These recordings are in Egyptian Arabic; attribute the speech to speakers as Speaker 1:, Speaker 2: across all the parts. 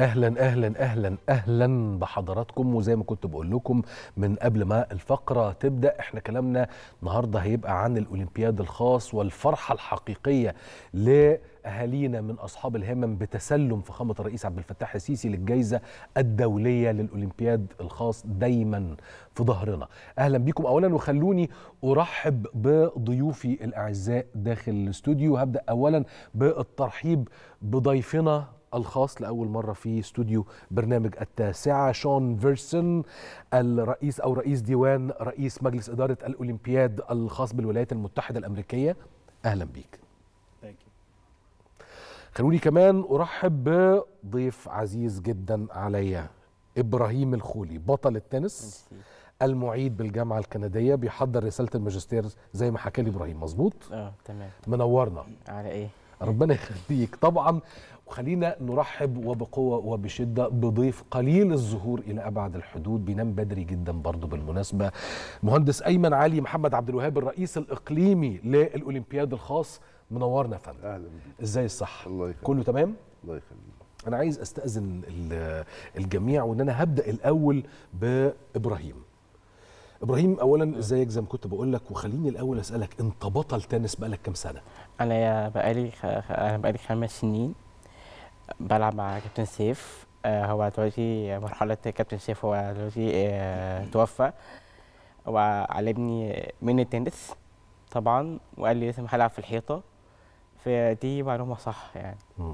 Speaker 1: اهلا اهلا اهلا اهلا بحضراتكم وزي ما كنت بقول لكم من قبل ما الفقره تبدا احنا كلامنا النهارده هيبقى عن الاولمبياد الخاص والفرحه الحقيقيه لاهالينا من اصحاب الهمم بتسلم فخامه الرئيس عبد الفتاح السيسي للجائزه الدوليه للاولمبياد الخاص دايما في ظهرنا اهلا بكم اولا وخلوني ارحب بضيوفي الاعزاء داخل الاستوديو هبدا اولا بالترحيب بضيفنا الخاص لأول مرة في استوديو برنامج التاسعة شون فيرسون الرئيس أو رئيس ديوان رئيس مجلس إدارة الأولمبياد الخاص بالولايات المتحدة الأمريكية أهلا بيك خلوني كمان أرحب بضيف عزيز جدا عليا إبراهيم الخولي بطل التنس المعيد بالجامعة الكندية بيحضر رسالة الماجستير زي ما حكى لي إبراهيم مظبوط
Speaker 2: اه تمام
Speaker 1: منورنا
Speaker 2: على ايه
Speaker 1: ربنا يخليك طبعا وخلينا نرحب وبقوة وبشدة بضيف قليل الظهور إلى أبعد الحدود بينام بدري جدا برضه بالمناسبة مهندس أيمن علي محمد عبد الوهاب الرئيس الإقليمي للأولمبياد الخاص منورنا يا فندم
Speaker 3: اهلا بيك
Speaker 1: ازاي الصحة
Speaker 3: الله يخليك
Speaker 1: كله تمام
Speaker 3: الله يخليك
Speaker 1: أنا عايز أستأذن ال- الجميع وإن أنا هبدأ الأول بإبراهيم إبراهيم أولا ازيك زي ما كنت بقول لك وخليني الأول أسألك أنت بطل تنس بقالك كام سنة
Speaker 2: انا يا بقالي خ... خ- انا بقالي خمس سنين بلعب مع كابتن سيف آه هو دلوقتي مرحلة كابتن سيف هو دلوقتي آه توفى وعلمني من التنس طبعا وقال لي لازم هلعب في الحيطة فدي معلومة صح يعني
Speaker 1: مم.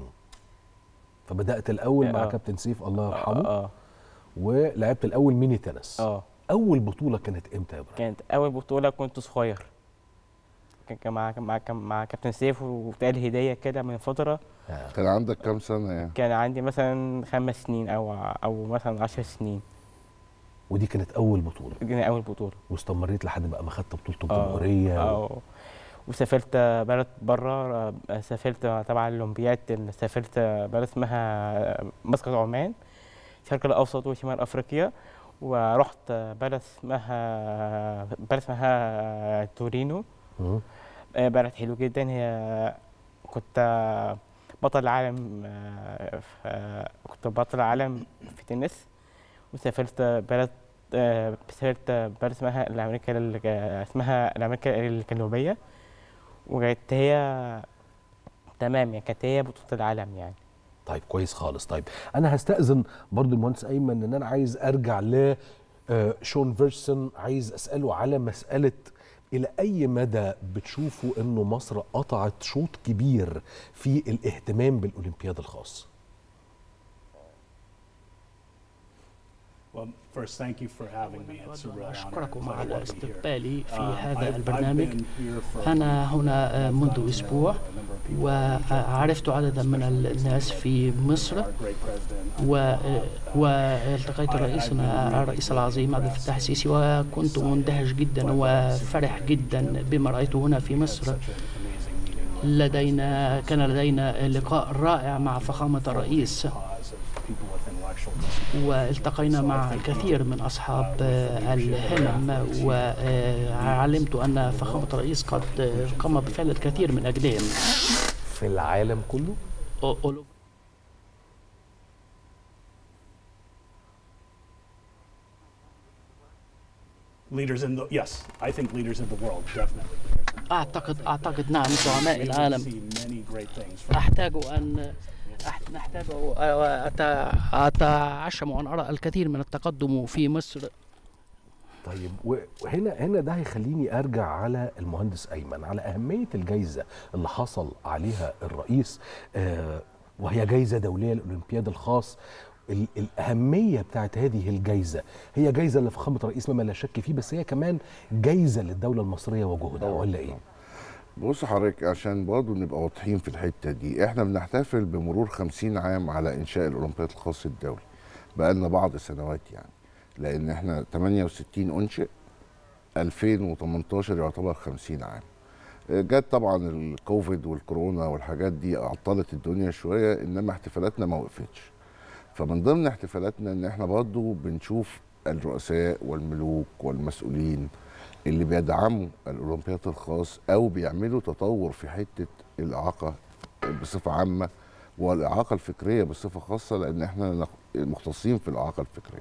Speaker 1: فبدأت الأول مع
Speaker 2: آه.
Speaker 1: كابتن سيف الله يرحمه
Speaker 2: اه
Speaker 1: ولعبت الاول ميني تنس
Speaker 2: اه
Speaker 1: اول بطوله كانت امتى يا ابراهيم
Speaker 2: كانت أول بطولة كنت صغير كان كان مع مع مع كابتن سيف وبتقال هدية كده من فترة
Speaker 1: آه.
Speaker 3: كان عندك كام سنه يعني
Speaker 2: كان عندي مثلا خمس سنين او او مثلا عشر سنين
Speaker 1: ودي كانت اول بطوله
Speaker 2: دي كانت اول بطوله
Speaker 1: واستمريت لحد بقى ما خدت بطوله
Speaker 2: آه،
Speaker 1: الجمهوريه و...
Speaker 2: اه وسافرت بلد بره سافرت تبع الاولمبياد سافرت بلد اسمها مسقط عمان الشرق الاوسط وشمال افريقيا ورحت بلد اسمها بلد اسمها تورينو
Speaker 1: مم.
Speaker 2: آه، بلد حلو جدا هي كنت بطل العالم آه، في- كنت بطل العالم في تنس وسافرت بلد آه، سافرت بلد اسمها الأمريكا ال- اسمها الأمريكا الجنوبية وكانت هي تمام يعني كانت هي بطولة العالم يعني
Speaker 1: طيب كويس خالص طيب انا هستاذن برضو المهندس ايمن ان انا عايز ارجع ل آه، شون فيرسون عايز اساله على مساله الى اي مدى بتشوفوا انه مصر قطعت شوط كبير في الاهتمام بالاولمبياد الخاص
Speaker 4: Well, first, thank you for having me. It's a real honor
Speaker 5: أشكركم
Speaker 4: and pleasure
Speaker 5: على
Speaker 4: to be here.
Speaker 5: استقبالي في
Speaker 4: Uh,
Speaker 5: هذا
Speaker 4: I've- I've
Speaker 5: البرنامج
Speaker 4: been here for
Speaker 5: أنا هنا
Speaker 4: a
Speaker 5: منذ
Speaker 4: number
Speaker 5: أسبوع
Speaker 4: of people
Speaker 5: وعرفت عددا من الناس في مصر
Speaker 4: our great president.
Speaker 5: و... والتقيت رئيسنا الرئيس العظيم عبد الفتاح السيسي وكنت مندهش جدا وفرح جدا بما رأيته هنا في مصر
Speaker 4: Such an amazing meeting.
Speaker 5: لدينا كان لدينا لقاء رائع مع فخامة الرئيس
Speaker 4: Cause of people with intellectual disabilities.
Speaker 5: والتقينا مع الكثير من أصحاب الهمم وعلمت أن فخامة الرئيس قد قام بفعل الكثير من أجلهم
Speaker 1: في العالم كله
Speaker 4: Leaders in the yes, I think leaders in the world definitely. leaders in the
Speaker 5: أعتقد أعتقد نعم زعماء
Speaker 4: world. We
Speaker 5: العالم
Speaker 4: see many great things from
Speaker 5: أحتاج أن أح- نحتاج وأت- أتعشم أن أرى الكثير من التقدم في مصر
Speaker 1: طيب وهنا هنا ده هيخليني ارجع على المهندس ايمن على اهميه الجائزه اللي حصل عليها الرئيس آه وهي جائزه دوليه للاولمبياد الخاص ال- الاهميه بتاعت هذه الجائزه هي جائزه لفخامه الرئيس مما لا شك فيه بس هي كمان جائزه للدوله المصريه وجهودها ولا ايه؟
Speaker 3: بص حضرتك عشان برضه نبقى واضحين في الحته دي احنا بنحتفل بمرور 50 عام على انشاء الاولمبياد الخاص الدولي بقالنا بعض سنوات يعني لان احنا 68 انشئ 2018 يعتبر 50 عام جت طبعا الكوفيد والكورونا والحاجات دي عطلت الدنيا شويه انما احتفالاتنا ما وقفتش فمن ضمن احتفالاتنا ان احنا برضه بنشوف الرؤساء والملوك والمسؤولين اللي بيدعموا الاولمبياد الخاص او بيعملوا تطور في حته الاعاقه بصفه عامه والاعاقه الفكريه بصفه خاصه لان احنا نخ- مختصين في الاعاقه الفكريه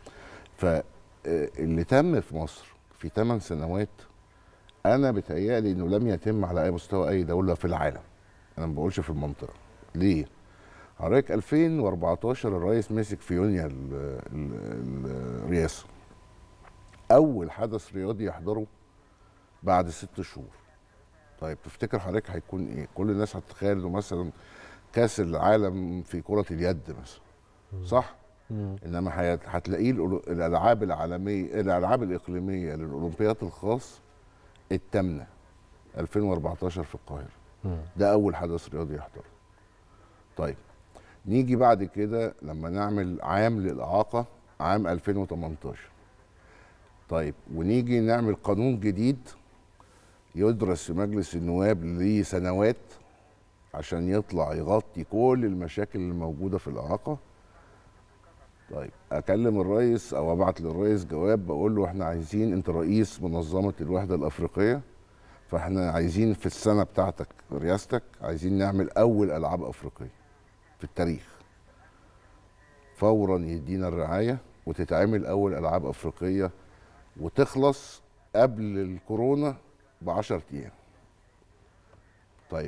Speaker 3: فاللي تم في مصر في 8 سنوات انا بتهيألي انه لم يتم على اي مستوى اي دوله في العالم انا ما بقولش في المنطقه ليه حضرتك 2014 الرئيس مسك في يونيو ال- ال- الرئاسه اول حدث رياضي يحضره بعد ست شهور طيب تفتكر حضرتك هيكون ايه كل الناس هتتخيل انه مثلا كاس العالم في كره اليد مثلا صح انما هي- هتلاقيه الأولو- الالعاب العالميه الالعاب الاقليميه للاولمبياد الخاص الثامنه 2014 في القاهره ده اول حدث رياضي يحضره طيب نيجي بعد كده لما نعمل عام للاعاقه عام 2018 طيب ونيجي نعمل قانون جديد يدرس في مجلس النواب لسنوات عشان يطلع يغطي كل المشاكل اللي موجوده في الاعاقه طيب اكلم الرئيس او ابعت للرئيس جواب بقول له احنا عايزين انت رئيس منظمه الوحده الافريقيه فاحنا عايزين في السنه بتاعتك رئاستك عايزين نعمل اول العاب افريقيه في التاريخ فورا يدينا الرعايه وتتعمل اول العاب افريقيه وتخلص قبل الكورونا ب 10 ايام طيب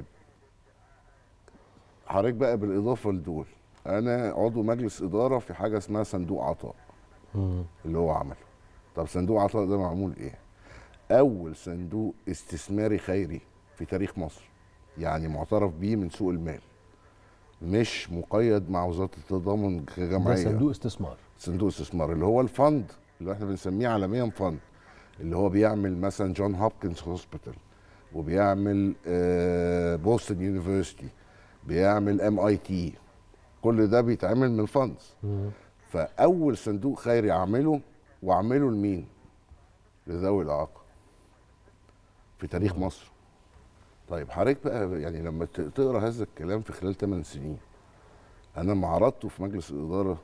Speaker 3: حضرتك بقى بالاضافه لدول انا عضو مجلس اداره في حاجه اسمها صندوق عطاء اللي هو عمله طب صندوق عطاء ده معمول ايه اول صندوق استثماري خيري في تاريخ مصر يعني معترف بيه من سوق المال مش مقيد مع وزاره التضامن
Speaker 1: ده
Speaker 3: كجمعيه
Speaker 1: صندوق استثمار
Speaker 3: صندوق استثمار اللي هو الفند اللي احنا بنسميه عالميا فند اللي هو بيعمل مثلا جون هوبكنز هوسبيتال وبيعمل آه، بوسطن يونيفرسيتي بيعمل ام اي تي كل ده بيتعمل من الفندز فاول صندوق خيري اعمله واعمله لمين لذوي الاعاقه في تاريخ مصر طيب حضرتك بقى يعني لما ت- تقرا هذا الكلام في خلال 8 سنين انا لما عرضته في مجلس الاداره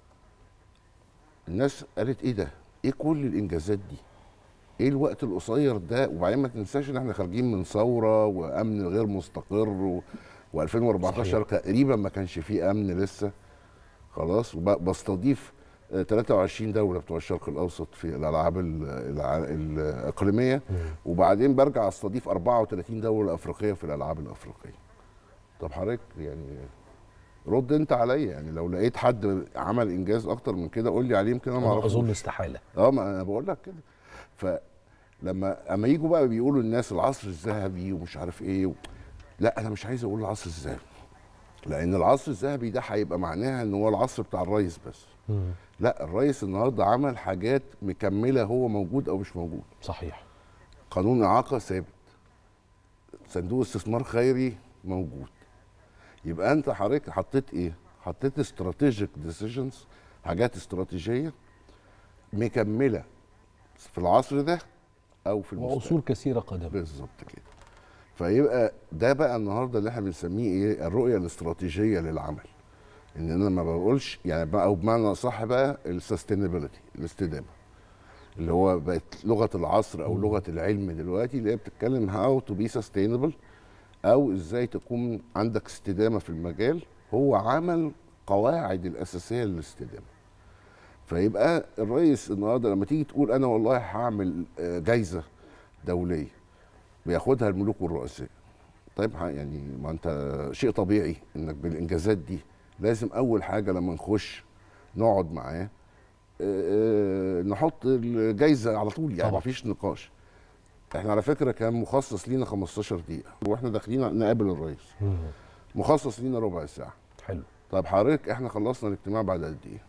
Speaker 3: الناس قالت ايه ده؟ ايه كل الانجازات دي؟ ايه الوقت القصير ده؟ وبعدين ما تنساش ان احنا خارجين من ثوره وامن غير مستقر و... و2014
Speaker 1: صحيح.
Speaker 3: تقريبا ما كانش فيه امن لسه خلاص وبستضيف 23 دوله بتوع الشرق الاوسط في الالعاب ال- الع- الاقليميه وبعدين برجع استضيف 34 دوله افريقيه في الالعاب الافريقيه. طب حضرتك يعني رد انت عليا يعني لو لقيت حد عمل انجاز اكتر من كده قول لي عليه يمكن انا ما
Speaker 1: انا
Speaker 3: اعرفوش
Speaker 1: اظن استحاله
Speaker 3: اه ما انا بقول لك كده فلما اما يجوا بقى بيقولوا الناس العصر الذهبي ومش عارف ايه و... لا انا مش عايز اقول العصر الذهبي لان العصر الذهبي ده هيبقى معناها ان هو العصر بتاع الرئيس بس لا الرئيس النهارده عمل حاجات مكمله هو موجود او مش موجود
Speaker 1: صحيح
Speaker 3: قانون اعاقه ثابت صندوق استثمار خيري موجود يبقى انت حضرتك حطيت ايه حطيت استراتيجيك ديسيجنز حاجات استراتيجيه مكمله في العصر ده او في المستقبل
Speaker 1: وعصور كثيره قادمه
Speaker 3: بالظبط كده فيبقى ده بقى النهارده اللي احنا بنسميه ايه الرؤيه الاستراتيجيه للعمل ان انا ما بقولش يعني بقى او بمعنى صح بقى السستينابيلتي الاستدامه اللي هو بقت لغه العصر او لغه العلم دلوقتي اللي هي بتتكلم هاو تو بي سستينبل او ازاي تكون عندك استدامه في المجال هو عمل قواعد الاساسيه للاستدامه فيبقى الرئيس النهارده لما تيجي تقول انا والله هعمل آه، جايزه دوليه بياخدها الملوك والرؤساء طيب ها- يعني ما انت شيء طبيعي انك بالانجازات دي لازم اول حاجه لما نخش نقعد معاه آه، آه، نحط الجايزه على طول يعني
Speaker 1: طبعا.
Speaker 3: ما فيش نقاش احنا على فكره كان مخصص لينا 15 دقيقه واحنا داخلين نقابل الرئيس مخصص لينا ربع ساعه
Speaker 1: حلو
Speaker 3: طيب حضرتك احنا خلصنا الاجتماع بعد قد ايه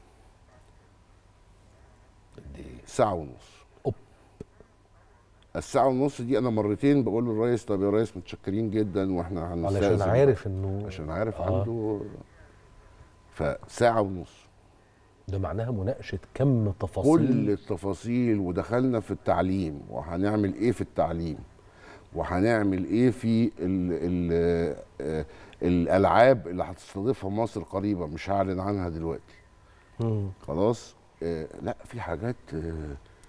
Speaker 1: قد ايه
Speaker 3: ساعه ونص
Speaker 1: أوب.
Speaker 3: الساعه ونص دي انا مرتين بقول للرئيس طب يا ريس متشكرين جدا واحنا
Speaker 1: علشان
Speaker 3: هنستأذن
Speaker 1: عارف انه
Speaker 3: عشان عارف
Speaker 1: آه.
Speaker 3: عنده فساعه ونص
Speaker 1: ده معناها مناقشه كم تفاصيل
Speaker 3: كل التفاصيل ودخلنا في التعليم وهنعمل ايه في التعليم وهنعمل ايه في ال ال آه، الالعاب اللي هتستضيفها مصر قريبا مش هعلن عنها دلوقتي
Speaker 1: مم.
Speaker 3: خلاص آه لا في حاجات آه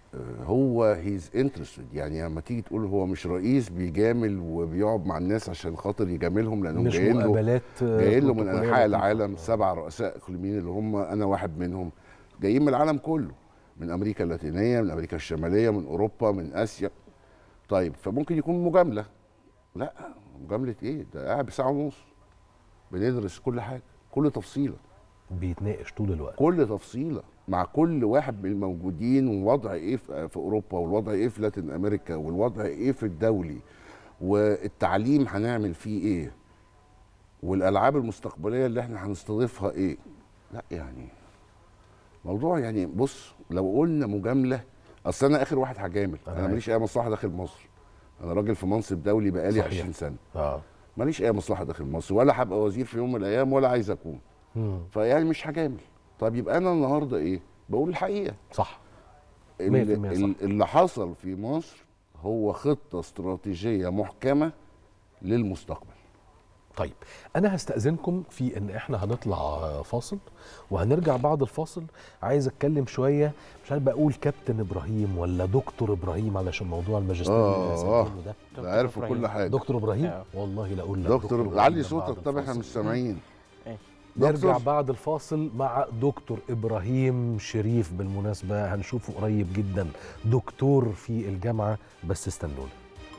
Speaker 3: آه، هو هيز انترستد يعني لما تيجي تقول هو مش رئيس بيجامل وبيقعد مع الناس عشان خاطر يجاملهم لانهم
Speaker 1: مش
Speaker 3: جايين له
Speaker 1: مقابلات آه،
Speaker 3: جايين له من
Speaker 1: بروتوكولية
Speaker 3: انحاء
Speaker 1: لطيفة.
Speaker 3: العالم سبع رؤساء اقليميين اللي هم انا واحد منهم جايين من العالم كله من امريكا اللاتينيه من امريكا الشماليه من اوروبا من اسيا طيب فممكن يكون مجامله لا مجامله ايه ده قاعد بساعه ونص بندرس كل حاجه كل تفصيله
Speaker 1: بيتناقش طول الوقت
Speaker 3: كل تفصيله مع كل واحد من الموجودين ووضع ايه في في اوروبا والوضع ايه في لاتين امريكا والوضع ايه في الدولي والتعليم هنعمل فيه ايه والالعاب المستقبليه اللي احنا هنستضيفها ايه لا يعني موضوع يعني بص لو قلنا مجامله اصل انا اخر واحد هجامل
Speaker 1: أنا
Speaker 3: انا
Speaker 1: عارف.
Speaker 3: ماليش اي مصلحه داخل مصر انا راجل في منصب دولي بقالي
Speaker 1: صحيح.
Speaker 3: 20 سنه
Speaker 1: اه
Speaker 3: ماليش اي مصلحه داخل مصر ولا هبقى وزير في يوم من الايام ولا عايز اكون
Speaker 1: مم.
Speaker 3: فيعني مش هجامل طب يبقى انا النهارده ايه بقول الحقيقه
Speaker 1: صح
Speaker 3: اللي,
Speaker 1: 100% صح.
Speaker 3: اللي حصل في مصر هو خطه استراتيجيه محكمه للمستقبل
Speaker 1: طيب انا هستاذنكم في ان احنا هنطلع فاصل وهنرجع بعد الفاصل عايز اتكلم شويه مش عارف بقول كابتن ابراهيم ولا دكتور ابراهيم علشان موضوع الماجستير اللي
Speaker 3: آه،
Speaker 1: سجله ده
Speaker 3: ده عارفوا
Speaker 2: إبراهيم.
Speaker 3: كل حاجه
Speaker 1: دكتور ابراهيم
Speaker 2: آه.
Speaker 1: والله لا اقول لك
Speaker 3: دكتور
Speaker 1: إبراهيم
Speaker 3: علي
Speaker 1: ده
Speaker 3: صوتك
Speaker 1: بعد
Speaker 3: طب احنا
Speaker 1: الفاصل.
Speaker 3: مش سامعين
Speaker 2: إيه.
Speaker 1: نرجع
Speaker 3: دكتور
Speaker 1: بعد الفاصل مع دكتور ابراهيم شريف بالمناسبه هنشوفه قريب جدا دكتور في الجامعه بس استنونا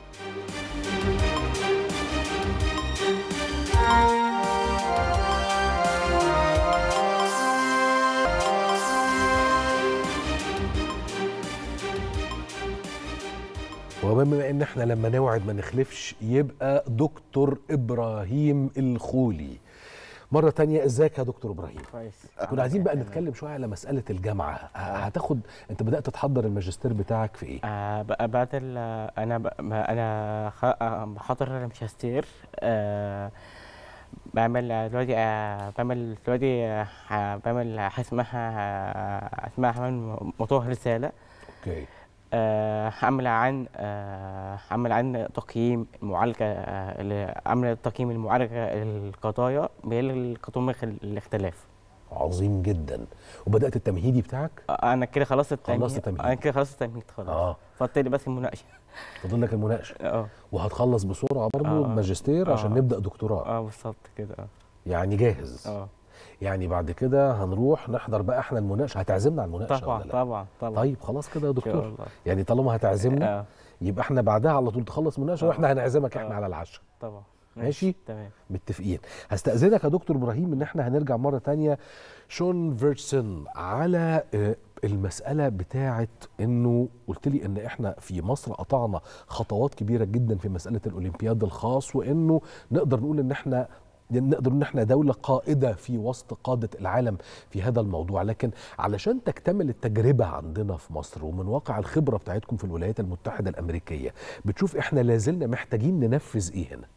Speaker 1: وبما ان احنا لما نوعد ما نخلفش يبقى دكتور ابراهيم الخولي مرة تانية ازيك يا دكتور ابراهيم
Speaker 2: كويس
Speaker 1: كنا عايزين بقى نتكلم شوية على مسألة الجامعة ه- هتاخد انت بدأت تحضر الماجستير بتاعك في ايه؟
Speaker 2: آه بقى بعد ال انا ب... ما- انا خ... آه، بحضر الماجستير آه بعمل دلوقتي آه بعمل دلوقتي آه بعمل حاجه اسمها آه اسمها عمل موضوع رساله
Speaker 1: اوكي
Speaker 2: آه عامل عن آه عامل عن تقييم المعالجه آه اللي- عامل تقييم المعالجه القضايا بالقضايا الاختلاف
Speaker 1: عظيم جدا وبدأت التمهيدي بتاعك؟
Speaker 2: آه، انا كده خلصت التمهيد
Speaker 1: خلصت التمهيد.
Speaker 2: انا كده خلصت التمهيد خلاص
Speaker 1: اه
Speaker 2: فاضل لي بس المناقشه
Speaker 1: فاضل لك المناقشة
Speaker 2: اه
Speaker 1: وهتخلص بسرعة برضه
Speaker 2: آه.
Speaker 1: الماجستير عشان
Speaker 2: آه.
Speaker 1: نبدأ دكتوراه
Speaker 2: اه بالظبط كده اه
Speaker 1: يعني جاهز
Speaker 2: اه
Speaker 1: يعني بعد كده هنروح نحضر بقى احنا المناقشة هتعزمنا على المناقشة
Speaker 2: طبعا
Speaker 1: ولا لا؟
Speaker 2: طبعا طبعا
Speaker 1: طيب خلاص كده يا
Speaker 2: ان شاء
Speaker 1: دكتور
Speaker 2: الله
Speaker 1: يعني طالما هتعزمنا
Speaker 2: اه
Speaker 1: يبقى احنا بعدها على طول تخلص مناقشه
Speaker 2: آه.
Speaker 1: واحنا هنعزمك احنا
Speaker 2: آه.
Speaker 1: على العشاء
Speaker 2: طبعا
Speaker 1: ماشي؟
Speaker 2: تمام
Speaker 1: متفقين هستأذنك يا دكتور ابراهيم ان احنا هنرجع مرة تانية شون فيرتسون على آه، المسألة بتاعة انه قلت لي ان احنا في مصر قطعنا خطوات كبيرة جدا في مسألة الاولمبياد الخاص وانه نقدر نقول ان احنا نقدر ان احنا دولة قائدة في وسط قادة العالم في هذا الموضوع لكن علشان تكتمل التجربة عندنا في مصر ومن واقع الخبرة بتاعتكم في الولايات المتحدة الأمريكية بتشوف احنا لازلنا محتاجين ننفذ ايه هنا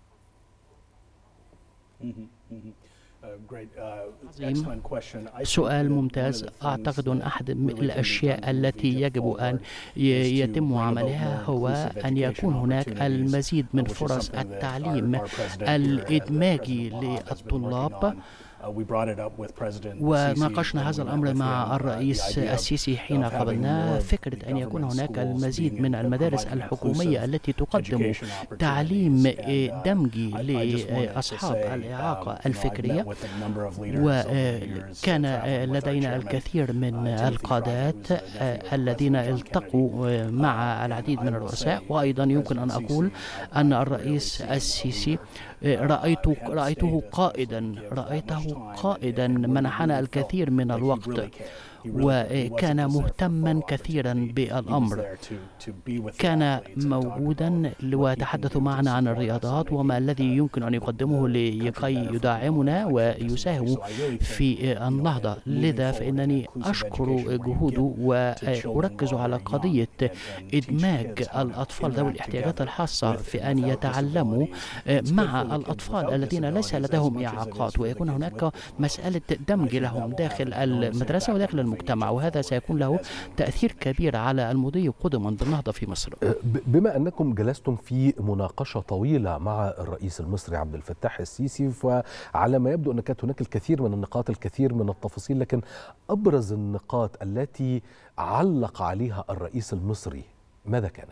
Speaker 4: Uh, great, uh,
Speaker 5: عظيم.
Speaker 4: excellent question. I think
Speaker 5: سؤال
Speaker 4: that one of
Speaker 5: ممتاز
Speaker 4: the things
Speaker 5: أعتقد أن
Speaker 4: that
Speaker 5: أحد
Speaker 4: really can be
Speaker 5: الأشياء
Speaker 4: done if we
Speaker 5: التي
Speaker 4: take
Speaker 5: يجب أن
Speaker 4: forward
Speaker 5: ي-
Speaker 4: is to
Speaker 5: يتم
Speaker 4: bring about
Speaker 5: عملها
Speaker 4: more
Speaker 5: هو
Speaker 4: inclusive
Speaker 5: أن يكون
Speaker 4: education
Speaker 5: هناك
Speaker 4: opportunities,
Speaker 5: المزيد من
Speaker 4: which is
Speaker 5: فرص
Speaker 4: something that our-
Speaker 5: التعليم
Speaker 4: our president here, uh,
Speaker 5: الإدماجي
Speaker 4: President Obama, has been working
Speaker 5: للطلاب
Speaker 4: on. Uh, we brought it up with President
Speaker 5: وناقشنا
Speaker 4: Sisi when
Speaker 5: هذا
Speaker 4: we met
Speaker 5: الأمر
Speaker 4: with
Speaker 5: مع
Speaker 4: him, uh, the
Speaker 5: الرئيس
Speaker 4: idea of-
Speaker 5: السيسي حين
Speaker 4: of having
Speaker 5: قابلناه
Speaker 4: more
Speaker 5: فكرة أن يكون
Speaker 4: government
Speaker 5: هناك
Speaker 4: schools
Speaker 5: المزيد
Speaker 4: being
Speaker 5: من
Speaker 4: in-
Speaker 5: المدارس
Speaker 4: providing
Speaker 5: الحكومية
Speaker 4: inclusive
Speaker 5: التي تقدم
Speaker 4: education opportunities.
Speaker 5: تعليم
Speaker 4: And, uh,
Speaker 5: دمجي
Speaker 4: I- I just wanted to
Speaker 5: لأصحاب
Speaker 4: say, um,
Speaker 5: الإعاقة
Speaker 4: you know, I've
Speaker 5: الفكرية
Speaker 4: met with a number of leaders over the years,
Speaker 5: وكان
Speaker 4: uh, traveling with our
Speaker 5: لدينا
Speaker 4: chairman,
Speaker 5: الكثير من
Speaker 4: uh, Timothy
Speaker 5: القادات
Speaker 4: Fry, who's, uh, nephew of
Speaker 5: الذين
Speaker 4: President John
Speaker 5: التقوا مع العديد من الرؤساء وأيضا يمكن أن أقول أن الرئيس السيسي رأيت رأيته قائدا رأيته قائدا منحنا الكثير من الوقت وكان مهتما كثيرا بالأمر كان موجودا ويتحدث معنا عن الرياضات وما الذي يمكن أن يقدمه لكي يدعمنا ويساهم في النهضة لذا فإنني أشكر جهوده وأركز على قضية إدماج الأطفال ذوي الاحتياجات الخاصة في أن يتعلموا مع الأطفال الذين ليس لديهم إعاقات ويكون هناك مسألة دمج لهم داخل المدرسة وداخل المجتمع المجتمع وهذا سيكون له تأثير كبير على المضي قدما بالنهضة في مصر
Speaker 1: ب- بما انكم جلستم في مناقشه طويله مع الرئيس المصري عبد الفتاح السيسي فعلى ما يبدو ان كانت هناك الكثير من النقاط الكثير من التفاصيل لكن ابرز النقاط التي علق عليها الرئيس المصري ماذا كانت؟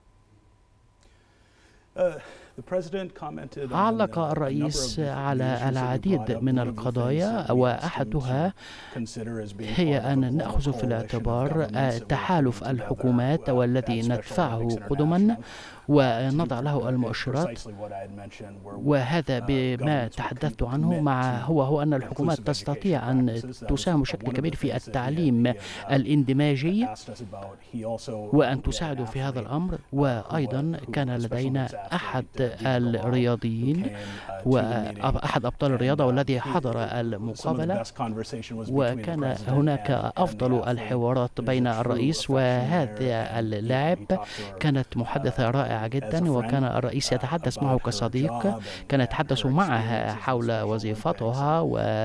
Speaker 5: علق الرئيس على العديد من القضايا وأحدها هي أن نأخذ في الاعتبار تحالف الحكومات والذي ندفعه قدما ونضع له المؤشرات وهذا بما تحدثت عنه مع هو هو أن الحكومات تستطيع أن تساهم بشكل كبير في التعليم الاندماجي وأن تساعد في هذا الأمر وأيضا كان لدينا أحد الرياضيين وأحد أبطال الرياضة والذي حضر المقابلة وكان هناك أفضل الحوارات بين الرئيس وهذا اللاعب كانت محادثة رائعة جدا وكان الرئيس يتحدث معه كصديق كان يتحدث معها حول وظيفتها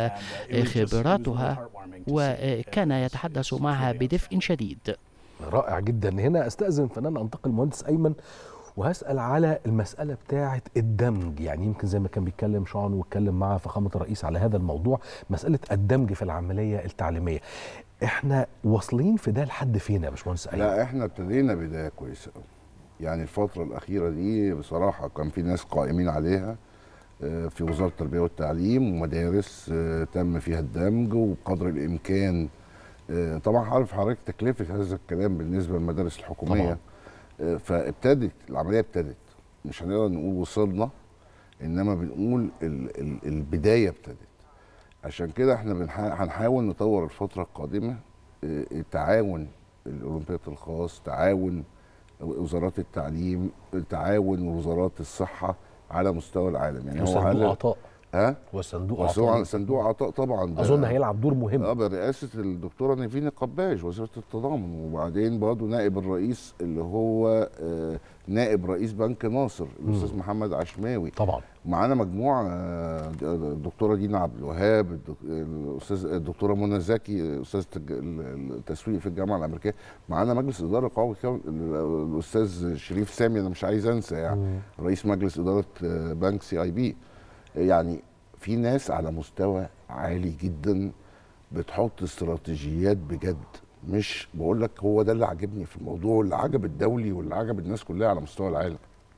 Speaker 5: وخبراتها وكان يتحدث معها بدفء شديد
Speaker 1: رائع جدا هنا استاذن فنان انتقل المهندس ايمن وهسال على المساله بتاعه الدمج يعني يمكن زي ما كان بيتكلم شعن واتكلم مع فخامه الرئيس على هذا الموضوع مساله الدمج في العمليه التعليميه احنا واصلين في ده لحد فين يا باشمهندس ايمن
Speaker 3: لا احنا ابتدينا بدايه كويسه قوي يعني الفتره الاخيره دي بصراحه كان في ناس قائمين عليها آه، في وزاره التربيه والتعليم ومدارس آه، تم فيها الدمج وبقدر الامكان آه، طبعا عارف حضرتك تكلفه هذا الكلام بالنسبه للمدارس الحكوميه
Speaker 1: طبعاً.
Speaker 3: آه، فابتدت العمليه ابتدت مش هنقدر نقول وصلنا انما بنقول ال ال البدايه ابتدت عشان كده احنا بنحا- هنحاول نطور الفتره القادمه آه، التعاون الاولمبياد الخاص تعاون وزارات التعليم تعاون وزارات الصحه على مستوى العالم يعني هو
Speaker 1: وصندوق
Speaker 3: على
Speaker 1: عطاء
Speaker 3: ها
Speaker 1: وصندوق
Speaker 3: وصندوق
Speaker 1: عطاء
Speaker 3: صندوق عطاء طبعا ده-
Speaker 1: اظن هيلعب دور مهم
Speaker 3: اه برئاسه الدكتوره نيفين القباش وزيره التضامن وبعدين برضه نائب الرئيس اللي هو آه، نائب رئيس بنك ناصر الاستاذ محمد عشماوي
Speaker 1: طبعا
Speaker 3: معانا مجموعه آه، الدكتوره دينا عبد الوهاب الدك- الاستاذ الدكتوره منى زكي استاذه الج- ال- التسويق في الجامعه الامريكيه معانا مجلس اداره قوي كمان ال- الاستاذ شريف سامي انا مش عايز انسى يعني رئيس مجلس اداره آه، بنك سي اي بي يعني في ناس على مستوى عالي جدا بتحط استراتيجيات بجد مش بقول لك هو ده اللي عجبني في الموضوع اللي عجب الدولي واللي عجب الناس كلها على مستوى العالم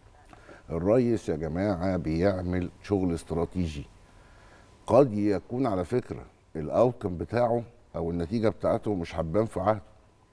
Speaker 3: الريس يا جماعه بيعمل شغل استراتيجي قد يكون على فكره الاوتكم بتاعه او النتيجه بتاعته مش هتبان في عهده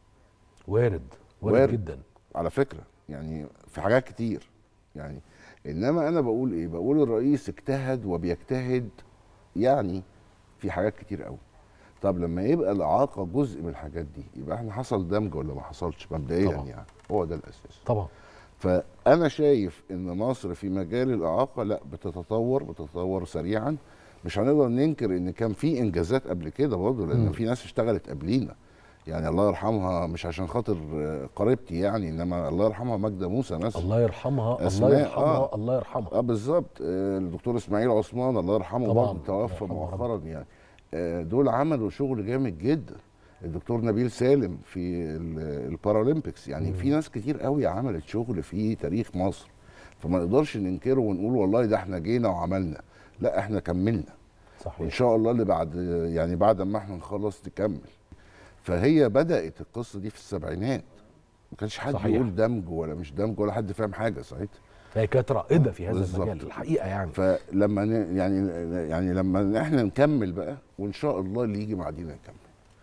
Speaker 1: وارد وارد,
Speaker 3: وارد.
Speaker 1: جدا
Speaker 3: على فكره يعني في حاجات كتير يعني انما انا بقول ايه بقول الرئيس اجتهد وبيجتهد يعني في حاجات كتير قوي طب لما يبقى الاعاقه جزء من الحاجات دي يبقى احنا حصل دمج ولا ما حصلش مبدئيا
Speaker 1: طبعا.
Speaker 3: يعني هو ده الاساس
Speaker 1: طبعا
Speaker 3: فانا شايف ان مصر في مجال الاعاقه لا بتتطور بتتطور سريعا مش هنقدر ننكر ان كان في انجازات قبل كده برضه لان
Speaker 1: مم.
Speaker 3: في ناس اشتغلت قبلينا يعني الله يرحمها مش عشان خاطر آه، قريبتي يعني انما الله يرحمها ماجده موسى مثلا
Speaker 1: الله يرحمها الله
Speaker 3: أسماء،
Speaker 1: يرحمها
Speaker 3: آه.
Speaker 1: الله يرحمها
Speaker 3: اه بالظبط آه، الدكتور اسماعيل عثمان الله يرحمه
Speaker 1: طبعاً.
Speaker 3: برضه توفى
Speaker 1: الله يرحمه.
Speaker 3: مؤخرا يعني آه، دول عملوا شغل جامد جدا الدكتور نبيل سالم في ال- البارالمبيكس يعني في ناس كتير قوي عملت شغل في تاريخ مصر فما نقدرش ننكره ونقول والله ده احنا جينا وعملنا لا احنا كملنا وان
Speaker 1: صحيح
Speaker 3: شاء الله اللي بعد يعني بعد ما احنا نخلص نكمل فهي بدات القصه دي في السبعينات ما كانش حد
Speaker 1: صحيح.
Speaker 3: يقول دمج ولا مش دمج ولا حد فاهم حاجه ساعتها
Speaker 1: فهي كانت رائده في هذا
Speaker 3: بالظبط.
Speaker 1: المجال الحقيقه يعني
Speaker 3: فلما ن... يعني يعني لما احنا نكمل بقى وان شاء الله اللي يجي بعدينا يكمل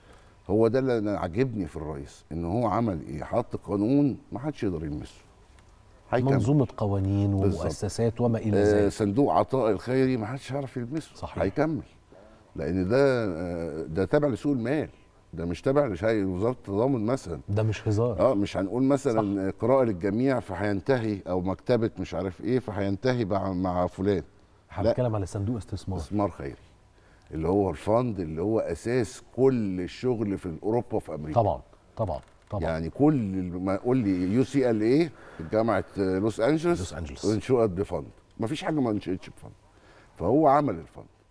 Speaker 3: هو ده اللي أنا عاجبني في الرئيس ان هو عمل ايه حط قانون ما حدش يقدر يلمسه هيكمل.
Speaker 1: منظومه قوانين
Speaker 3: بالظبط.
Speaker 1: ومؤسسات وما الى
Speaker 3: آه
Speaker 1: ذلك
Speaker 3: صندوق عطاء الخيري ما حدش هيعرف يلمسه
Speaker 1: صحيح.
Speaker 3: هيكمل لان ده آه ده تابع لسوق المال ده مش تابع لشيء وزاره التضامن مثلا
Speaker 1: ده مش هزار
Speaker 3: اه مش هنقول مثلا قراءه للجميع فهينتهي او مكتبه مش عارف ايه فهينتهي مع, مع فلان
Speaker 1: احنا بنتكلم على صندوق استثمار
Speaker 3: استثمار خيري اللي هو الفند اللي هو اساس كل الشغل في اوروبا وفي امريكا
Speaker 1: طبعا طبعا طبعا
Speaker 3: يعني كل ال- ما قول لي يو سي ال اي جامعه لوس انجلوس
Speaker 1: لوس أنجلوس.
Speaker 3: انشئت بفند ما فيش حاجه ما انشئتش بفند فهو عمل الفند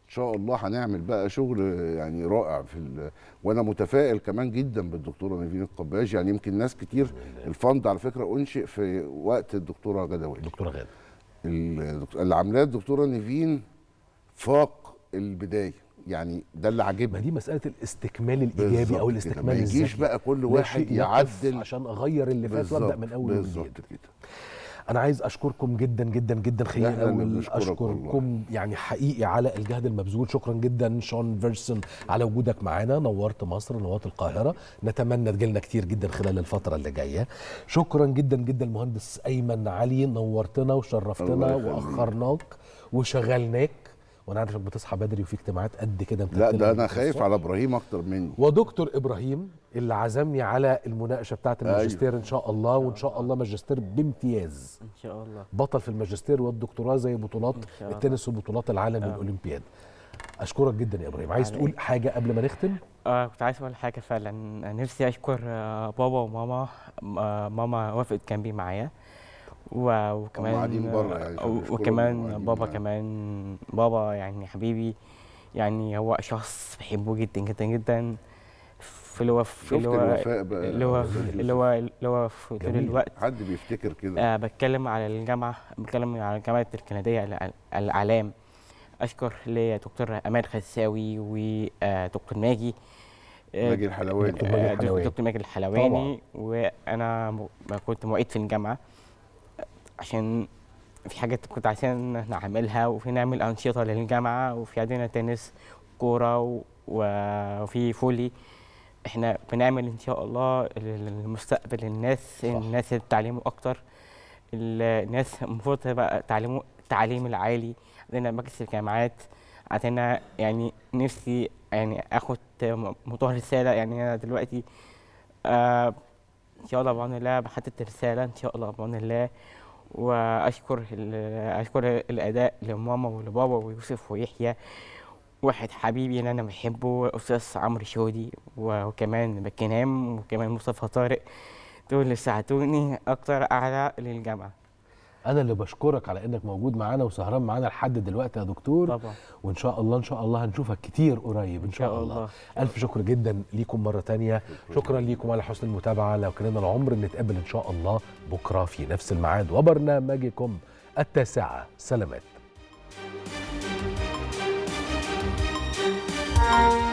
Speaker 3: ان شاء الله هنعمل بقى شغل يعني رائع في ال... وانا متفائل كمان جدا بالدكتوره نيفين القباش يعني يمكن ناس كتير الفند على فكره انشئ في وقت الدكتوره غدا وائل
Speaker 1: دكتوره غاده
Speaker 3: الدكتور- اللي عاملاه الدكتوره نيفين فاق البدايه يعني ده اللي
Speaker 1: ما
Speaker 3: عاجبني
Speaker 1: دي مساله الاستكمال الايجابي
Speaker 3: بالظبط
Speaker 1: او
Speaker 3: كده.
Speaker 1: الاستكمال
Speaker 3: ما يجيش
Speaker 1: الذاتي.
Speaker 3: بقى كل
Speaker 1: لا
Speaker 3: واحد
Speaker 1: شيء يقف
Speaker 3: يعدل
Speaker 1: عشان اغير اللي فات وابدا
Speaker 3: بالظبط
Speaker 1: من اول وجديد
Speaker 3: بالظبط كده
Speaker 1: انا عايز اشكركم جدا جدا جدا خليني
Speaker 3: إحنا اللي
Speaker 1: الاول
Speaker 3: بنشكرك
Speaker 1: اشكركم يعني حقيقي على الجهد المبذول شكرا جدا شون فيرسون على وجودك معانا نورت مصر نورت القاهره نتمنى تجيلنا كتير جدا خلال الفتره اللي جايه شكرا جدا جدا المهندس ايمن علي نورتنا وشرفتنا
Speaker 3: الله يخليك.
Speaker 1: واخرناك وشغلناك وانا عارف انك بتصحى بدري وفي اجتماعات قد كده
Speaker 3: لا
Speaker 1: متلتلة
Speaker 3: ده انا
Speaker 1: من
Speaker 3: خايف
Speaker 1: الصبح.
Speaker 3: على ابراهيم اكتر مني
Speaker 1: ودكتور ابراهيم اللي عزمني على المناقشه بتاعه
Speaker 3: أيوة.
Speaker 1: الماجستير ان شاء الله وان شاء الله ماجستير بامتياز
Speaker 2: ان شاء الله
Speaker 1: بطل في الماجستير والدكتوراه زي بطولات
Speaker 2: إن شاء الله.
Speaker 1: التنس وبطولات العالم
Speaker 2: آه.
Speaker 1: والاولمبياد اشكرك جدا يا ابراهيم عايز
Speaker 2: على
Speaker 1: تقول حاجه قبل ما نختم
Speaker 2: آه كنت عايز اقول حاجه فعلا نفسي اشكر آه بابا وماما آه ماما وافقت جنبي معايا و- وكمان
Speaker 3: قاعدين برا يعني،
Speaker 2: آه،
Speaker 3: فبنشكرهم إنهم
Speaker 2: وكمان
Speaker 3: قاعدين
Speaker 2: بابا
Speaker 3: معانا.
Speaker 2: كمان بابا يعني حبيبي يعني هو شخص بحبه جدا جدا جدا في اللي هو في
Speaker 3: شفت
Speaker 2: اللي هو
Speaker 3: الوفاء بقى
Speaker 2: اللي هو
Speaker 3: يا أستاذ
Speaker 2: اللي هو اللي هو في طول
Speaker 1: جميل.
Speaker 2: الوقت
Speaker 3: حد بيفتكر كده
Speaker 2: آه بتكلم على الجامعة بتكلم على الجامعة الكندية الع- الإعلام أشكر لدكتور أمال خساوي ودكتور ماجي آه،
Speaker 3: ماجي الحلواني
Speaker 1: دكتور ماجي
Speaker 2: آه،
Speaker 1: الحلواني.
Speaker 2: دكتور ماجي الحلواني وأنا م- كنت معيد في الجامعة عشان في حاجات كنت عايزين نعملها وفي نعمل أنشطة للجامعة وفي عندنا تنس كورة و- وفي فولي احنا بنعمل ان شاء الله المستقبل الناس الناس اللي تعليمه اكتر الناس المفروض تبقى تعليمه التعليم العالي عندنا مجلس الجامعات عندنا يعني نفسي يعني اخد موضوع رساله يعني انا دلوقتي آه ان شاء الله بعون الله بحدد رساله ان شاء الله بعون الله واشكر ال- اشكر الاداء لماما ولبابا ويوسف ويحيى واحد حبيبي اللي انا بحبه استاذ عمرو شودي وكمان بكنام وكمان مصطفى طارق دول اللي ساعدوني اكتر اعلى للجامعه
Speaker 1: انا اللي بشكرك على انك موجود معانا وسهران معانا لحد دلوقتي يا دكتور
Speaker 2: طبعا
Speaker 1: وان شاء الله ان شاء الله هنشوفك كتير قريب ان شاء,
Speaker 2: شاء
Speaker 1: الله.
Speaker 2: الله.
Speaker 1: الف شكر جدا ليكم مره تانية شكرا ليكم على حسن المتابعه لو كان لنا العمر نتقابل ان شاء الله بكره في نفس الميعاد وبرنامجكم التاسعه سلامات